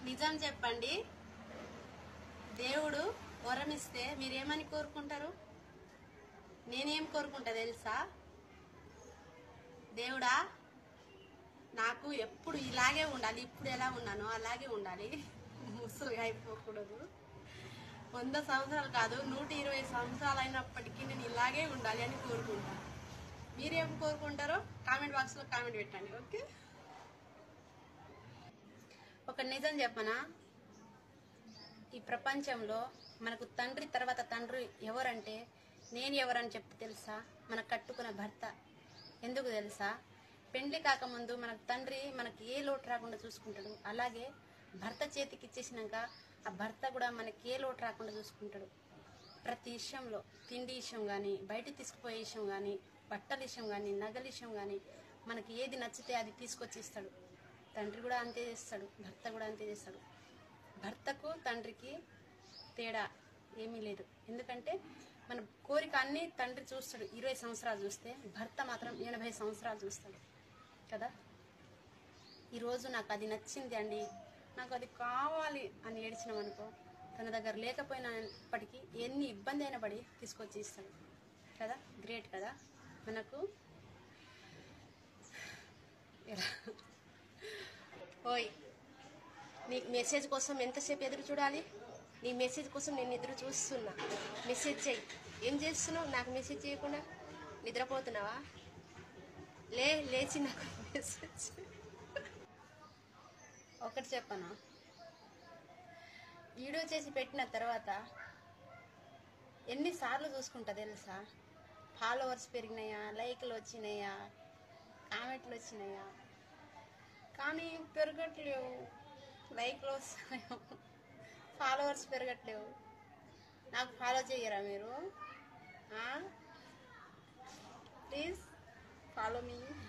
నిజం చెప్పండి దేవుడు వరం ఇస్తే మీరేమని కోరుకుంటారు నేనేం కోరుకుంటా తెలుసా దేవుడా నాకు ఎప్పుడు ఇలాగే ఉండాలి ఇప్పుడు ఎలా ఉన్నానో అలాగే ఉండాలి ముసలిగా అయిపోకూడదు వంద సంవత్సరాలు కాదు నూట ఇరవై సంవత్సరాలు అయినప్పటికీ నేను ఇలాగే ఉండాలి అని కోరుకుంటాను మీరేం కోరుకుంటారో కామెంట్ బాక్స్లో కామెంట్ పెట్టండి ఓకే ఒక నిజం చెప్పనా ఈ ప్రపంచంలో మనకు తండ్రి తర్వాత తండ్రి ఎవరంటే నేను ఎవరని చెప్పి తెలుసా మన కట్టుకున్న భర్త ఎందుకు తెలుసా పెండ్లి కాకముందు మనకు తండ్రి మనకి ఏ లోటు రాకుండా చూసుకుంటాడు అలాగే భర్త చేతికి ఇచ్చేసినాక ఆ భర్త కూడా మనకి ఏ లోటు రాకుండా చూసుకుంటాడు ప్రతి విషయంలో తిండి విషయం కానీ బయట తీసుకుపోయే విషయం కానీ బట్టల విషయం కానీ నగల విషయం కానీ మనకి ఏది నచ్చితే అది తీసుకొచ్చి ఇస్తాడు తండ్రి కూడా అంతే చేస్తాడు భర్త కూడా అంతే చేస్తాడు భర్తకు తండ్రికి తేడా ఏమీ లేదు ఎందుకంటే మన కోరిక అన్ని తండ్రి చూస్తాడు ఇరవై సంవత్సరాలు చూస్తే భర్త మాత్రం ఎనభై సంవత్సరాలు చూస్తాడు కదా ఈరోజు నాకు అది నచ్చింది అండి నాకు అది కావాలి అని ఏడ్చినాం అనుకో తన దగ్గర లేకపోయినప్పటికీ ఎన్ని ఇబ్బంది అయినా పడి తీసుకొచ్చి ఇస్తాడు కదా గ్రేట్ కదా మనకు ఎలా ఓయ్ నీ మెసేజ్ కోసం ఎంతసేపు ఎదురు చూడాలి నీ మెసేజ్ కోసం నేను ఎదురు చూస్తున్నా మెసేజ్ చెయ్యి ఏం చేస్తున్నావు నాకు మెసేజ్ చేయకుండా నిద్రపోతున్నావా లే లేచి నాకు మెసేజ్ చెయ్. ఒకటి చెప్పనా వీడియో చేసి పెట్టిన తర్వాత ఎన్నిసార్లు చూసుకుంటా తెలుసా ఫాలోవర్స్ పెరిగినాయా లైక్లు వచ్చినాయా కామెంట్లు వచ్చినాయా కానీ పెరగట్లేవు లైక్లు వస్తున్నాయో ఫాలోవర్స్ పెరగట్లేవు నాకు ఫాలో చేయరా మీరు ప్లీజ్ ఫాలో మీ